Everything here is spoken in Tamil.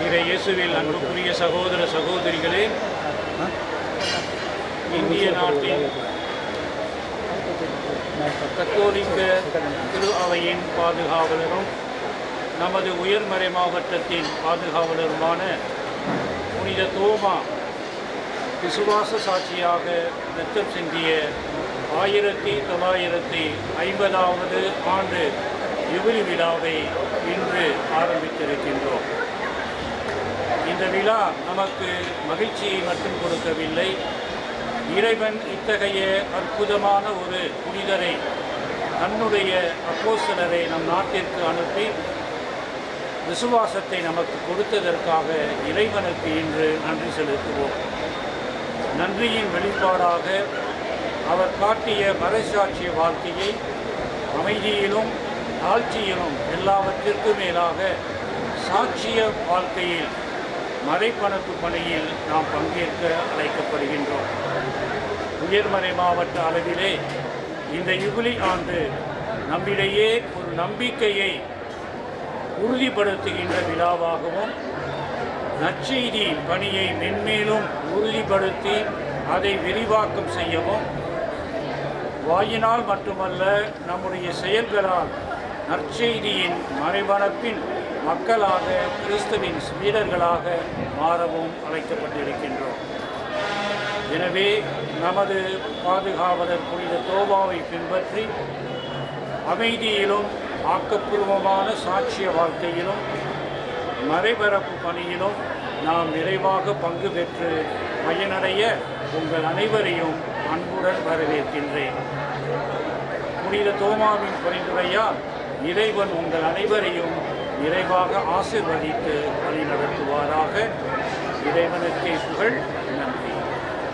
இறை இயேசுவில் அன்புக்குரிய சகோதர சகோதரிகளே இந்திய நாட்டின் கத்தோலிக்க திரு அவையின் பாதுகாவலரும் நமது உயர்மறை மாவட்டத்தின் பாதுகாவலருமான புனித தோமா விசுவாச சாட்சியாக ரத்தம் சிந்திய ஆயிரத்தி தொள்ளாயிரத்தி ஐம்பதாவது ஆண்டு யுபிலி விழாவை இன்று ஆரம்பித்திருக்கின்றோம் இந்த விழா நமக்கு மகிழ்ச்சியை மட்டும் கொடுக்கவில்லை இறைவன் இத்தகைய அற்புதமான ஒரு புனிதரை தன்னுடைய அப்போஸ்தலரை நம் நாட்டிற்கு அனுப்பி விசுவாசத்தை நமக்கு கொடுத்ததற்காக இறைவனுக்கு இன்று நன்றி செலுத்துவோம் நன்றியின் வெளிப்பாடாக அவர் காட்டிய மறைசாட்சிய வாழ்க்கையை அமைதியிலும் தாழ்ச்சியிலும் எல்லாவற்றிற்கும் மேலாக சாட்சிய வாழ்க்கையில் மறைப்பணப்பு பணியில் நாம் பங்கேற்க அழைக்கப்படுகின்றோம் உயர்மறை மாவட்ட அளவிலே இந்த யுகுலி ஆண்டு நம்மிடையே ஒரு நம்பிக்கையை உறுதிப்படுத்துகின்ற விழாவாகவும் நற்செய்தி பணியை மென்மேலும் உறுதிப்படுத்தி அதை விரிவாக்கம் செய்யவும் வாயினால் மட்டுமல்ல நம்முடைய செயல்களால் நற்செய்தியின் மறைபரப்பின் மக்களாக கிறிஸ்துவின் வீரர்களாக மாறவும் அழைக்கப்பட்டிருக்கின்றோம் எனவே நமது பாதுகாவலர் புனித தோபாவை பின்பற்றி அமைதியிலும் ஆக்கப்பூர்வமான சாட்சிய வாழ்க்கையிலும் மறைபரப்பு பணியிலும் நாம் நிறைவாக பங்கு பெற்று பயனடைய உங்கள் அனைவரையும் அன்புடன் வரவேற்கின்றேன் புனித தோமாவின் பரிந்துரையால் இறைவன் உங்கள் அனைவரையும் நிறைவாக ஆசிர்வதித்து வழிநடத்துவாராக இறைவனுக்கே புகழ்